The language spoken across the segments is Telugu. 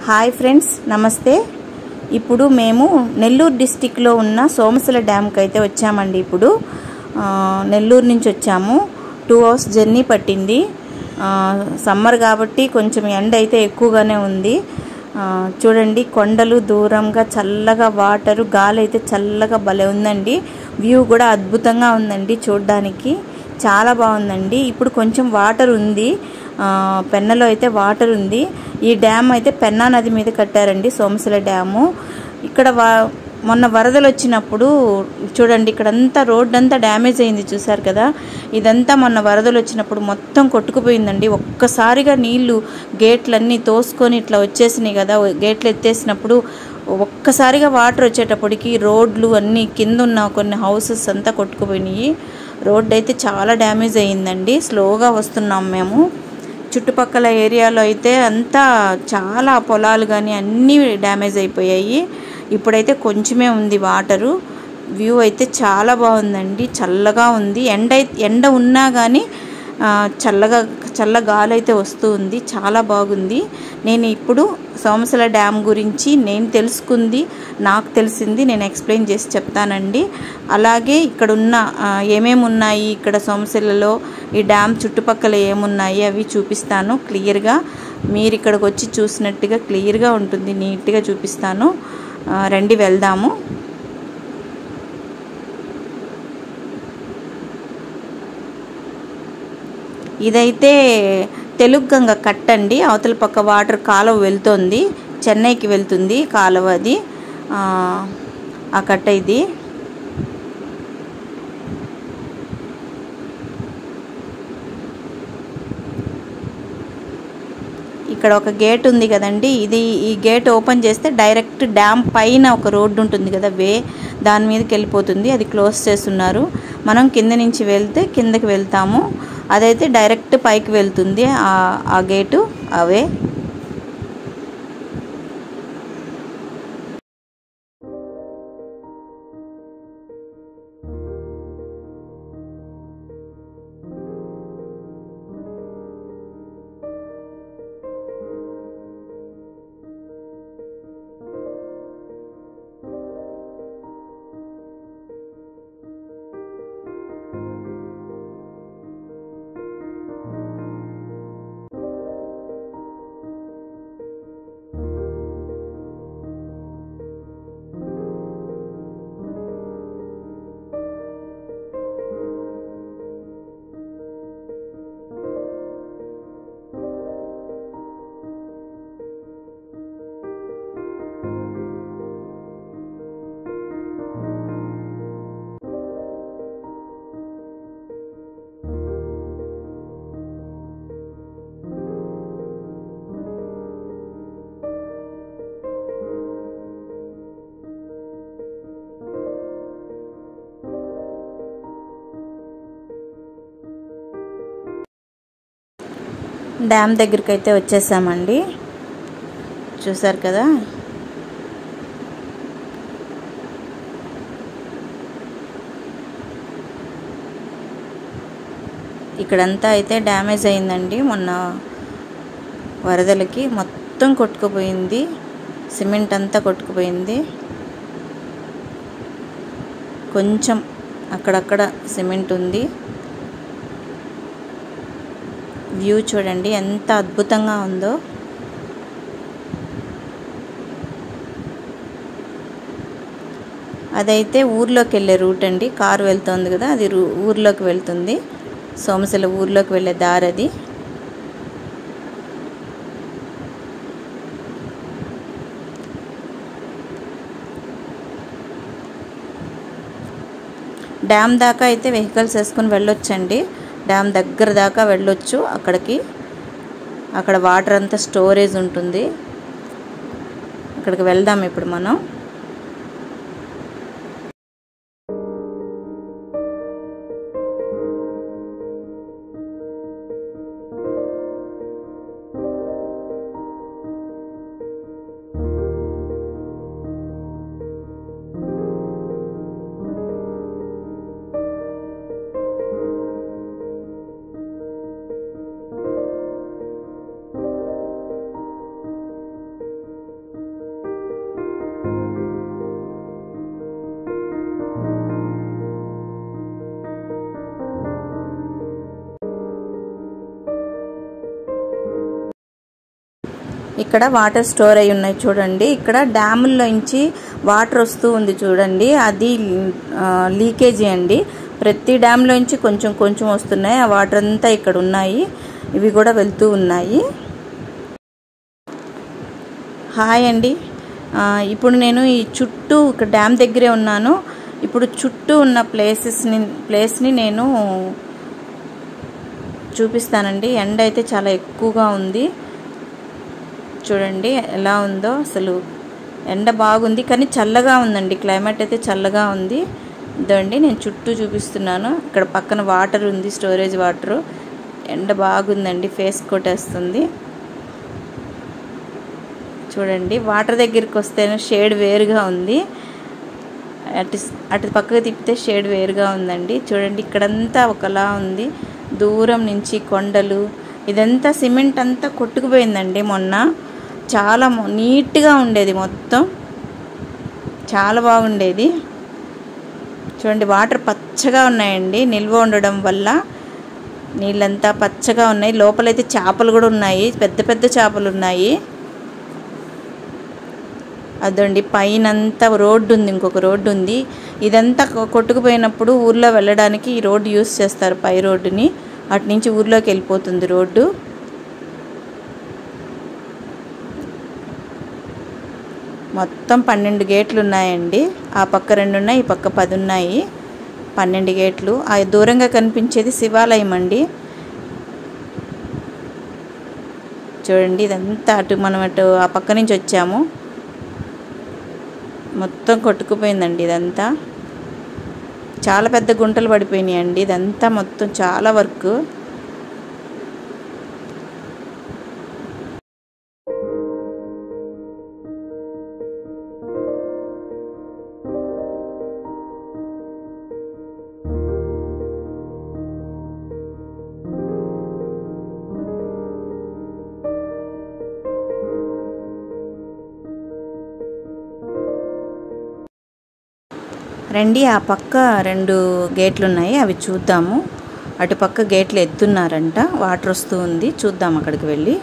హాయ్ ఫ్రెండ్స్ నమస్తే ఇప్పుడు మేము నెల్లూరు డిస్టిక్లో ఉన్న సోమశిల డ్యామ్కి అయితే వచ్చామండి ఇప్పుడు ఆ, నెల్లూరు నుంచి వచ్చాము టూ అవర్స్ జర్నీ పట్టింది ఆ, సమ్మర్ కాబట్టి కొంచెం ఎండ అయితే ఎక్కువగానే ఉంది ఆ, చూడండి కొండలు దూరంగా చల్లగా వాటరు గాలి అయితే చల్లగా భలే ఉందండి వ్యూ కూడా అద్భుతంగా ఉందండి చూడడానికి చాలా బాగుందండి ఇప్పుడు కొంచెం వాటర్ ఉంది ఆ, పెన్నలో అయితే వాటర్ ఉంది ఈ డ్యామ్ అయితే పెన్నా నది మీద కట్టారండి సోమశిల డ్యాము ఇక్కడ వా మొన్న వరదలు వచ్చినప్పుడు చూడండి ఇక్కడంతా రోడ్ అంతా డ్యామేజ్ అయింది చూసారు కదా ఇదంతా మొన్న వరదలు వచ్చినప్పుడు మొత్తం కొట్టుకుపోయిందండి ఒక్కసారిగా నీళ్లు గేట్లన్నీ తోసుకొని ఇట్లా వచ్చేసినాయి కదా గేట్లు ఎత్తేసినప్పుడు ఒక్కసారిగా వాటర్ వచ్చేటప్పటికి రోడ్లు అన్నీ కింద ఉన్న కొన్ని హౌసెస్ అంతా కొట్టుకుపోయినాయి రోడ్ అయితే చాలా డ్యామేజ్ అయ్యిందండి స్లోగా వస్తున్నాం మేము చుట్టుపక్కల ఏరియాలో అయితే అంతా చాలా పొలాలు కానీ అన్నీ డ్యామేజ్ అయిపోయాయి ఇప్పుడైతే కొంచెమే ఉంది వాటరు వ్యూ అయితే చాలా బాగుందండి చల్లగా ఉంది ఎండ అయి- ఎండ ఉన్నా కానీ ఆ, చల్లగా చల్ల గాలి అయితే వస్తూ ఉంది చాలా బాగుంది నేను ఇప్పుడు సోమశిల డ్యామ్ గురించి నేను తెలుసుకుంది నాకు తెలిసింది నేను ఎక్స్ప్లెయిన్ చేసి చెప్తానండి అలాగే ఇక్కడ ఉన్న ఆ, ఏమేమి ఉన్నాయి ఇక్కడ సోమశిలలో ఈ డ్యామ్ చుట్టుపక్కల ఏమున్నాయి అవి చూపిస్తాను క్లియర్గా మీరు ఇక్కడికి వచ్చి చూసినట్టుగా క్లియర్గా ఉంటుంది నీట్గా చూపిస్తాను ఆ, రండి వెళ్దాము ఇదైతే తెలుగు గంగ కట్టండి అవతల పక్క వాటర్ కాలువ వెళ్తోంది చెన్నైకి వెళ్తుంది కాలువ అది ఆ, ఆ కట్ట ఇది ఇక్కడ ఒక గేట్ ఉంది కదండి ఇది ఈ గేట్ ఓపెన్ చేస్తే డైరెక్ట్ డ్యామ్ పైన ఒక రోడ్డు ఉంటుంది కదా వే దాని మీదకి వెళ్ళిపోతుంది అది క్లోజ్ చేస్తున్నారు మనం కింద నుంచి వెళ్తే కిందకి వెళ్తాము అదైతే డైరెక్ట్ పైకి వెళ్తుంది ఆ- ఆ గేటు అవే డ్యామ్ దగ్గరికి అయితే వచ్చేసామండి చూసారు కదా ఇక్కడంతా అయితే డ్యామేజ్ అయిందండి మొన్న వరదలకి మొత్తం కొట్టుకుపోయింది సిమెంట్ అంతా కొట్టుకుపోయింది కొంచెం అక్కడక్కడ సిమెంట్ ఉంది వ్యూ చూడండి ఎంత అద్భుతంగా ఉందో అదైతే ఊర్లోకి వెళ్ళే రూట్ అండి కారు వెళ్తుంది కదా అది రూ- ఊర్లోకి వెళ్తుంది సోమశిల ఊర్లోకి వెళ్ళే దారి అది డ్యామ్ దాకా అయితే వెహికల్స్ వేసుకుని వెళ్ళొచ్చండి డ్యామ్ దగ్గర దాకా వెళ్ళొచ్చు అక్కడికి అక్కడ వాటర్ అంతా స్టోరేజ్ ఉంటుంది అక్కడికి వెళ్దాం ఇప్పుడు మనం ఇక్కడ వాటర్ స్టోర్ అయి ఉన్నాయి చూడండి ఇక్కడ డ్యాముల్లోంచి వాటర్ వస్తూ ఉంది చూడండి అది లీకేజీ అండి ప్రతి డ్యామ్లోంచి కొంచెం కొంచెం వస్తున్నాయి ఆ వాటర్ అంతా ఇక్కడ ఉన్నాయి ఇవి కూడా వెళ్తూ ఉన్నాయి హాయ్ అండి ఇప్పుడు నేను ఈ చుట్టూ ఇక్కడ డ్యామ్ దగ్గరే ఉన్నాను ఇప్పుడు చుట్టూ ఉన్న ప్లేసెస్ని ప్లేస్ని నేను చూపిస్తానండి ఎండ అయితే చాలా ఎక్కువగా ఉంది చూడండి ఎలా ఉందో అసలు ఎండ బాగుంది కానీ చల్లగా ఉందండి క్లైమేట్ అయితే చల్లగా ఉంది ఇదండి నేను చుట్టూ చూపిస్తున్నాను ఇక్కడ పక్కన వాటర్ ఉంది స్టోరేజ్ వాటర్ ఎండ బాగుందండి ఫేస్ కొట్టేస్తుంది చూడండి వాటర్ దగ్గరికి వస్తేనే షేడ్ వేరుగా ఉంది అటు అటు పక్కకు తిప్పితే షేడ్ వేరుగా ఉందండి చూడండి ఇక్కడంతా ఒకలా ఉంది దూరం నుంచి కొండలు ఇదంతా సిమెంట్ అంతా కొట్టుకుపోయిందండి మొన్న చాలా నీట్గా ఉండేది మొత్తం చాలా బాగుండేది చూడండి వాటర్ పచ్చగా ఉన్నాయండి నిల్వ ఉండడం వల్ల నీళ్ళంతా పచ్చగా ఉన్నాయి లోపలైతే చేపలు కూడా ఉన్నాయి పెద్ద పెద్ద చేపలు ఉన్నాయి అదండి పైనంతా రోడ్డు ఉంది ఇంకొక రోడ్డు ఉంది ఇదంతా కొట్టుకుపోయినప్పుడు ఊర్లో వెళ్ళడానికి ఈ రోడ్డు యూస్ చేస్తారు పై రోడ్డుని అటు నుంచి ఊర్లోకి వెళ్ళిపోతుంది రోడ్డు మొత్తం పన్నెండు గేట్లు ఉన్నాయండి ఆ పక్క రెండు ఉన్నాయి ఈ పక్క పది ఉన్నాయి పన్నెండు గేట్లు ఆ దూరంగా కనిపించేది శివాలయం అండి చూడండి ఇదంతా అటు మనం అటు ఆ పక్క నుంచి వచ్చాము మొత్తం కొట్టుకుపోయిందండి ఇదంతా చాలా పెద్ద గుంటలు పడిపోయినాయి అండి ఇదంతా మొత్తం చాలా వర్క్ రండి ఆ పక్క రెండు గేట్లు ఉన్నాయి అవి చూద్దాము అటు పక్క గేట్లు ఎత్తున్నారంట వాటర్ వస్తూ ఉంది చూద్దాం అక్కడికి వెళ్ళి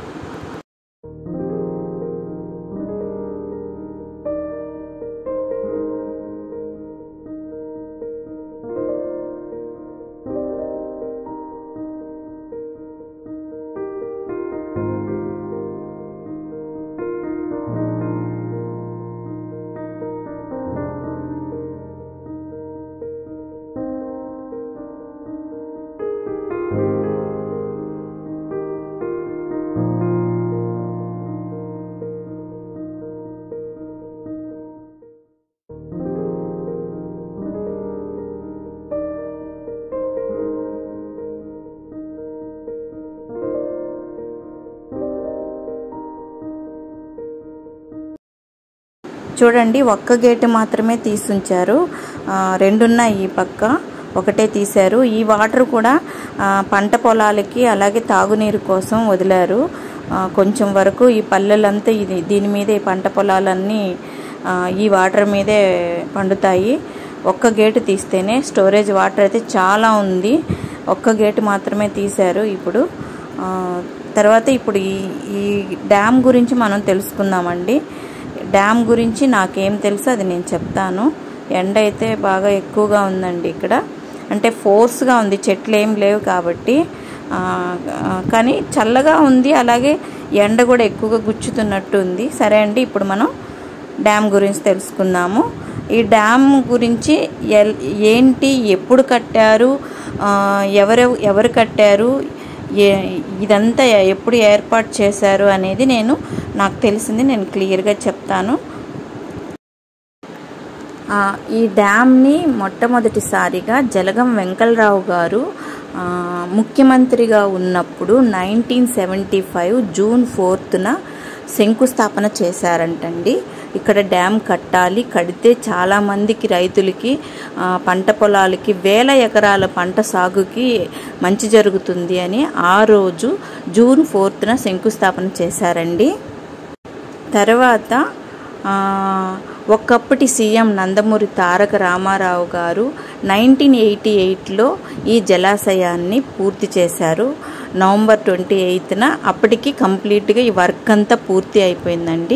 చూడండి ఒక్క గేటు మాత్రమే తీసుంచారు రెండున్నాయి ఈ పక్క ఒకటే తీశారు ఈ వాటర్ కూడా పంట పొలాలకి అలాగే తాగునీరు కోసం వదిలారు కొంచెం వరకు ఈ పల్లెలంతా ఇది దీని మీదే పంట పొలాలన్నీ ఈ వాటర్ మీదే పండుతాయి ఒక్క గేటు తీస్తేనే స్టోరేజ్ వాటర్ అయితే చాలా ఉంది ఒక్క గేటు మాత్రమే తీశారు ఇప్పుడు తర్వాత ఇప్పుడు ఈ ఈ డ్యామ్ గురించి మనం తెలుసుకుందామండి డ్యామ్ గురించి నాకేం తెలుసు అది నేను చెప్తాను ఎండ అయితే బాగా ఎక్కువగా ఉందండి ఇక్కడ అంటే ఫోర్స్గా ఉంది చెట్లు ఏం లేవు కాబట్టి కానీ చల్లగా ఉంది అలాగే ఎండ కూడా ఎక్కువగా గుచ్చుతున్నట్టు ఉంది సరే అండి ఇప్పుడు మనం డ్యామ్ గురించి తెలుసుకుందాము ఈ డ్యామ్ గురించి ఏంటి ఎప్పుడు కట్టారు ఎవరు ఎవరు కట్టారు ఇదంతా ఎప్పుడు ఏర్పాటు చేశారు అనేది నేను నాకు తెలిసింది నేను క్లియర్గా చెప్తాను ఈ డ్యామ్ని మొట్టమొదటిసారిగా జలగం వెంకలరావు గారు ముఖ్యమంత్రిగా ఉన్నప్పుడు నైన్టీన్ సెవెంటీ ఫైవ్ జూన్ ఫోర్త్న శంకుస్థాపన చేశారంటండి ఇక్కడ డ్యామ్ కట్టాలి కడితే చాలామందికి రైతులకి పంట పొలాలకి వేల ఎకరాల పంట సాగుకి మంచి జరుగుతుంది అని ఆ రోజు జూన్ ఫోర్త్న శంకుస్థాపన చేశారండి తర్వాత ఒకప్పటి సీఎం నందమూరి తారక రామారావు గారు నైన్టీన్ ఎయిటీ ఎయిట్లో ఈ జలాశయాన్ని పూర్తి చేశారు నవంబర్ ట్వంటీ ఎయిత్న అప్పటికి కంప్లీట్గా ఈ వర్క్ అంతా పూర్తి అయిపోయిందండి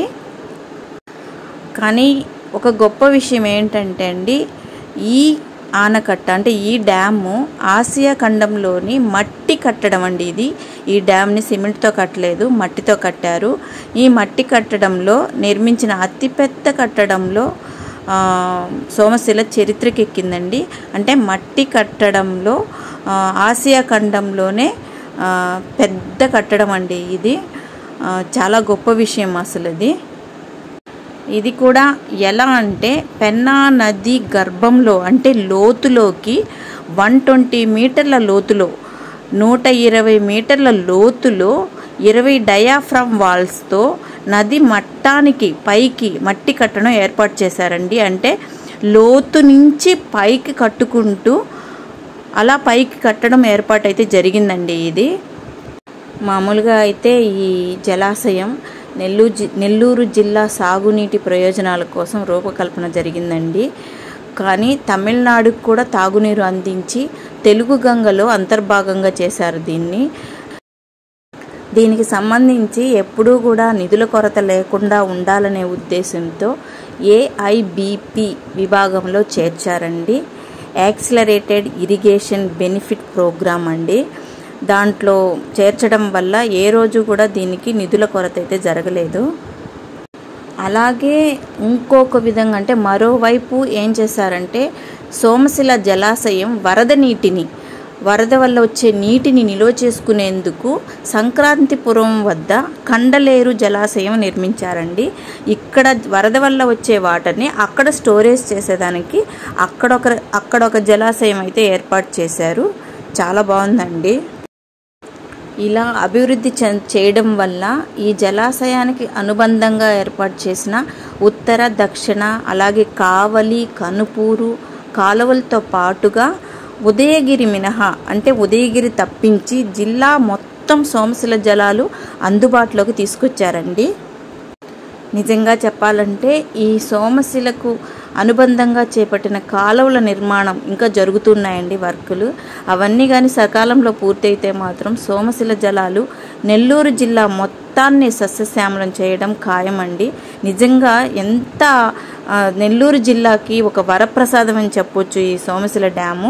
కానీ ఒక గొప్ప విషయం ఏంటంటే అండి ఈ ఆనకట్ట అంటే ఈ డ్యాము ఆసియా ఖండంలోని మట్టి కట్టడం అండి ఇది ఈ డ్యామ్ని సిమెంట్తో కట్టలేదు మట్టితో కట్టారు ఈ మట్టి కట్టడంలో నిర్మించిన అతిపెద్ద కట్టడంలో ఆ, సోమశిల చరిత్రకి ఎక్కిందండి అంటే మట్టి కట్టడంలో ఆ, ఆసియా ఖండంలోనే ఆ, పెద్ద కట్టడం అండి ఇది ఆ, చాలా గొప్ప విషయం అసలు ఇది ఇది కూడా ఎలా అంటే పెన్నా నది గర్భంలో అంటే లోతులోకి వన్ ట్వంటీ మీటర్ల లోతులో నూట ఇరవై మీటర్ల లోతులో ఇరవై డయాఫ్రమ్ వాల్స్తో నది మట్టానికి పైకి మట్టి కట్టడం ఏర్పాటు చేశారండి అంటే లోతు నుంచి పైకి కట్టుకుంటూ అలా పైకి కట్టడం ఏర్పాటైతే జరిగిందండి ఇది మామూలుగా అయితే ఈ జలాశయం నెల్లూరు జి నెల్లూరు జిల్లా సాగునీటి ప్రయోజనాల కోసం రూపకల్పన జరిగిందండి కానీ తమిళనాడుకు కూడా తాగునీరు అందించి తెలుగు గంగలో అంతర్భాగంగా చేశారు దీన్ని దీనికి సంబంధించి ఎప్పుడూ కూడా నిధుల కొరత లేకుండా ఉండాలనే ఉద్దేశంతో ఏఐబిపి విభాగంలో చేర్చారండి యాక్సిలరేటెడ్ ఇరిగేషన్ బెనిఫిట్ ప్రోగ్రామ్ అండి దాంట్లో చేర్చడం వల్ల ఏ రోజు కూడా దీనికి నిధుల కొరత అయితే జరగలేదు అలాగే ఇంకొక విధంగా అంటే మరోవైపు ఏం చేశారంటే సోమశిల జలాశయం వరద నీటిని వరద వల్ల వచ్చే నీటిని నిల్వ చేసుకునేందుకు సంక్రాంతిపురం వద్ద కండలేరు జలాశయం నిర్మించారండి ఇక్కడ వరద వల్ల వచ్చే వాటర్ని అక్కడ స్టోరేజ్ చేసేదానికి అక్కడొక అక్కడొక జలాశయం అయితే ఏర్పాటు చేశారు చాలా బాగుందండి ఇలా అభివృద్ధి చె- చేయడం వల్ల ఈ జలాశయానికి అనుబంధంగా ఏర్పాటు చేసిన ఉత్తర దక్షిణ అలాగే కావలి కనుపూరు కాలువలతో పాటుగా ఉదయగిరి మినహా అంటే ఉదయగిరి తప్పించి జిల్లా మొత్తం సోమశిల జలాలు అందుబాటులోకి తీసుకొచ్చారండి నిజంగా చెప్పాలంటే ఈ సోమశిలకు అనుబంధంగా చేపట్టిన కాలువల నిర్మాణం ఇంకా జరుగుతున్నాయండి వర్కులు అవన్నీ కానీ సకాలంలో పూర్తయితే మాత్రం సోమశిల జలాలు నెల్లూరు జిల్లా మొత్తాన్ని సస్యశ్యామలం చేయడం ఖాయమండి నిజంగా ఎంత ఆ, నెల్లూరు జిల్లాకి ఒక వరప్రసాదం అని చెప్పొచ్చు ఈ సోమశిల డ్యాము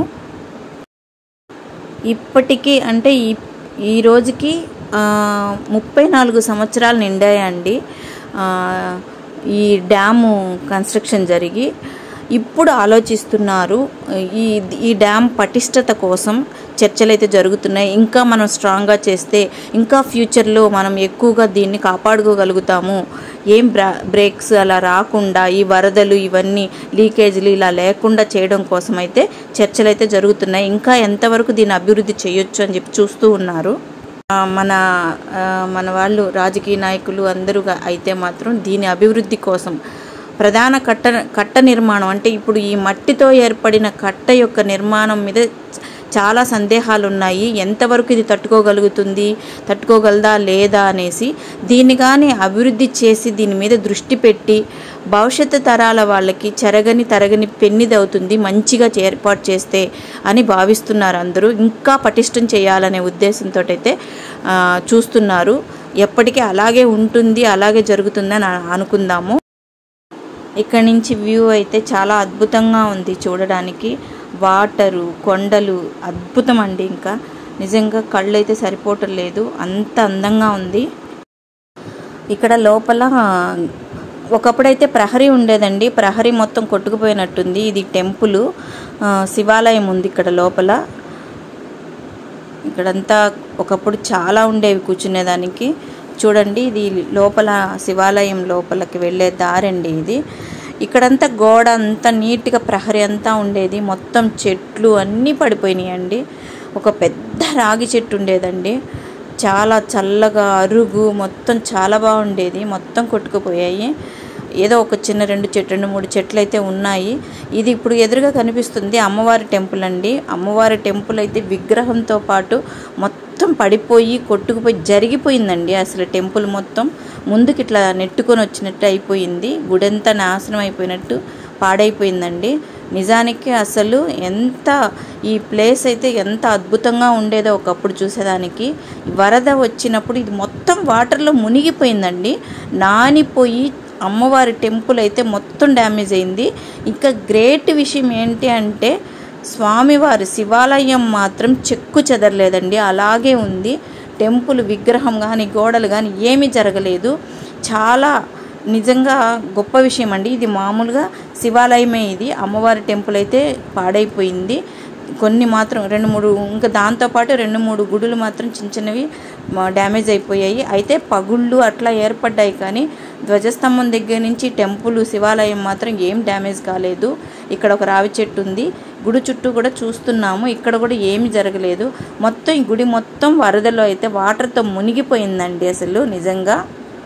ఇప్పటికీ అంటే ఈ ఈ రోజుకి ఆ, ముప్పై నాలుగు సంవత్సరాలు నిండాయండి ఆ, ఈ డ్యాము కన్స్ట్రక్షన్ జరిగి ఇప్పుడు ఆలోచిస్తున్నారు ఈ ఈ డ్యామ్ పటిష్టత కోసం చర్చలు అయితే జరుగుతున్నాయి ఇంకా మనం స్ట్రాంగ్గా చేస్తే ఇంకా ఫ్యూచర్లో మనం ఎక్కువగా దీన్ని కాపాడుకోగలుగుతాము ఏం బ్రా బ్రేక్స్ అలా రాకుండా ఈ వరదలు ఇవన్నీ లీకేజీలు ఇలా లేకుండా చేయడం కోసం అయితే చర్చలు అయితే జరుగుతున్నాయి ఇంకా ఎంతవరకు దీన్ని అభివృద్ధి చేయొచ్చు అని చెప్పి చూస్తూ ఉన్నారు ఆ, మన ఆ, మన వాళ్ళు రాజకీయ నాయకులు అందరూ గా- అయితే మాత్రం దీని అభివృద్ధి కోసం ప్రధాన కట్ట కట్ట నిర్మాణం అంటే ఇప్పుడు ఈ మట్టితో ఏర్పడిన కట్ట యొక్క నిర్మాణం మీద చ- చాలా సందేహాలు ఉన్నాయి ఎంతవరకు ఇది తట్టుకోగలుగుతుంది తట్టుకోగలదా లేదా అనేసి దీన్ని కానీ అభివృద్ధి చేసి దీని మీద దృష్టి పెట్టి భవిష్యత్తు తరాల వాళ్ళకి చెరగని తరగని పెన్నిదవుతుంది మంచిగా చే- ఏర్పాటు చేస్తే అని భావిస్తున్నారు అందరూ ఇంకా పటిష్టం చేయాలనే ఉద్దేశంతో అయితే ఆ, చూస్తున్నారు ఎప్పటికీ అలాగే ఉంటుంది అలాగే జరుగుతుందని అ- అనుకుందాము ఇక్కడ నుంచి వ్యూ అయితే చాలా అద్భుతంగా ఉంది చూడడానికి వాటరు కొండలు అద్భుతం అండి ఇంకా నిజంగా కళ్ళు అయితే సరిపోవటం లేదు అంత అందంగా ఉంది ఇక్కడ లోపల ఒకప్పుడైతే ప్రహరీ ఉండేదండి ప్రహరీ మొత్తం కొట్టుకుపోయినట్టుంది ఇది టెంపుల్ శివాలయం ఉంది ఇక్కడ లోపల ఇక్కడంతా ఒకప్పుడు చాలా ఉండేవి కూర్చునేదానికి చూడండి ఇది లోపల శివాలయం లోపలికి వెళ్ళే దారండి ఇది ఇక్కడంతా గోడ అంతా నీట్గా ప్రహరీ అంతా ఉండేది మొత్తం చెట్లు అన్నీ పడిపోయినాయండి ఒక పెద్ద రాగి చెట్టు ఉండేదండి చాలా చల్లగా అరుగు మొత్తం చాలా బాగుండేది మొత్తం కొట్టుకుపోయాయి ఏదో ఒక చిన్న రెండు చెట్లు రెండు మూడు చెట్లు అయితే ఉన్నాయి ఇది ఇప్పుడు ఎదురుగా కనిపిస్తుంది అమ్మవారి టెంపుల్ అండి అమ్మవారి టెంపుల్ అయితే విగ్రహంతో పాటు మొత్తం పడిపోయి కొట్టుకుపోయి జరిగిపోయిందండి అసలు టెంపుల్ మొత్తం ముందుకి ఇట్లా నెట్టుకొని వచ్చినట్టు అయిపోయింది గుడంతా నాశనం అయిపోయినట్టు పాడైపోయిందండి నిజానికి అసలు ఎంత ఈ ప్లేస్ అయితే ఎంత అద్భుతంగా ఉండేదో ఒకప్పుడు చూసేదానికి వరద వచ్చినప్పుడు ఇది మొత్తం వాటర్లో మునిగిపోయిందండి నానిపోయి అమ్మవారి టెంపుల్ అయితే మొత్తం డ్యామేజ్ అయింది ఇంకా గ్రేట్ విషయం ఏంటి అంటే స్వామివారి శివాలయం మాత్రం చెక్కు చెదరలేదండి అలాగే ఉంది టెంపుల్ విగ్రహం కానీ గోడలు కానీ ఏమీ జరగలేదు చాలా నిజంగా గొప్ప విషయం అండి ఇది మామూలుగా శివాలయమే ఇది అమ్మవారి టెంపుల్ అయితే పాడైపోయింది కొన్ని మాత్రం రెండు మూడు ఇంకా దాంతోపాటు రెండు మూడు గుడులు మాత్రం చిన్న చిన్నవి డ్యామేజ్ అయిపోయాయి అయితే పగుళ్ళు అట్లా ఏర్పడ్డాయి కానీ ధ్వజస్తంభం దగ్గర నుంచి టెంపుల్ శివాలయం మాత్రం ఏం డ్యామేజ్ కాలేదు ఇక్కడ ఒక రావి చెట్టు ఉంది గుడి చుట్టూ కూడా చూస్తున్నాము ఇక్కడ కూడా ఏమి జరగలేదు మొత్తం ఈ గుడి మొత్తం వరదలో అయితే వాటర్తో మునిగిపోయిందండి అసలు నిజంగా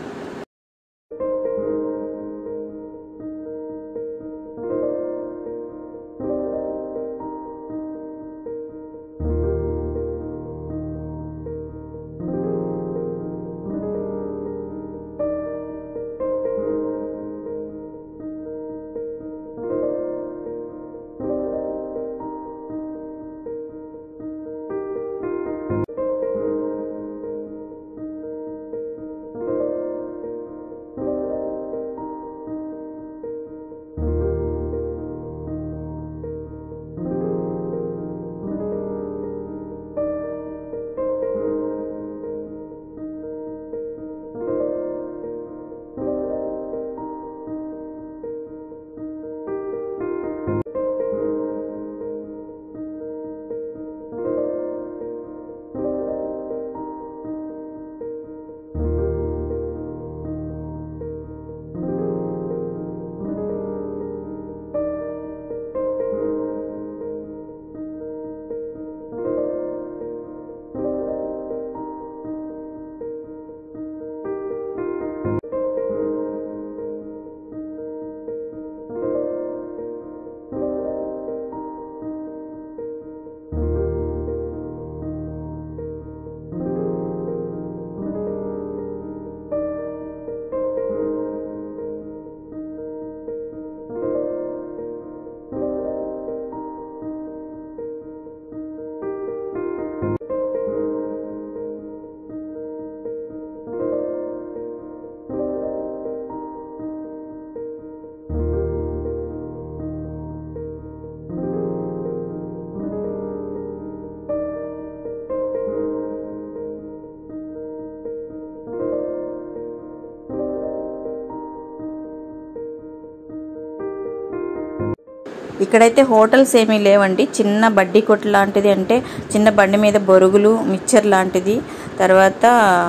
ఇక్కడైతే హోటల్స్ ఏమీ లేవండి చిన్న బడ్డీ కొట్టు లాంటిది అంటే చిన్న బండి మీద బొరుగులు మిక్చర్ లాంటిది తర్వాత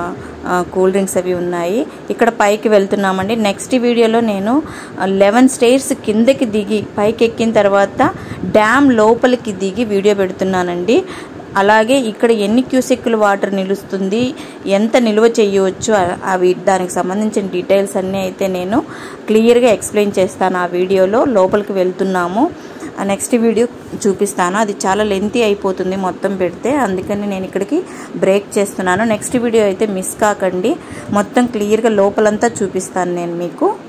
ఆ, కూల్ డ్రింక్స్ అవి ఉన్నాయి ఇక్కడ పైకి వెళ్తున్నామండి నెక్స్ట్ వీడియోలో నేను లెవెన్ స్టేర్స్ కిందకి దిగి పైకి ఎక్కిన తర్వాత డ్యామ్ లోపలికి దిగి వీడియో పెడుతున్నానండి అలాగే ఇక్కడ ఎన్ని క్యూసెక్కులు వాటర్ నిలుస్తుంది ఎంత నిల్వ చేయవచ్చు అ- అవి దానికి సంబంధించిన డీటెయిల్స్ అన్నీ అయితే నేను క్లియర్గా ఎక్స్ప్లెయిన్ చేస్తాను ఆ వీడియోలో లోపలికి వెళ్తున్నాము నెక్స్ట్ వీడియో చూపిస్తాను అది చాలా లెంతీ అయిపోతుంది మొత్తం పెడితే అందుకని నేను ఇక్కడికి బ్రేక్ చేస్తున్నాను నెక్స్ట్ వీడియో అయితే మిస్ కాకండి మొత్తం క్లియర్గా లోపలంతా చూపిస్తాను నేను మీకు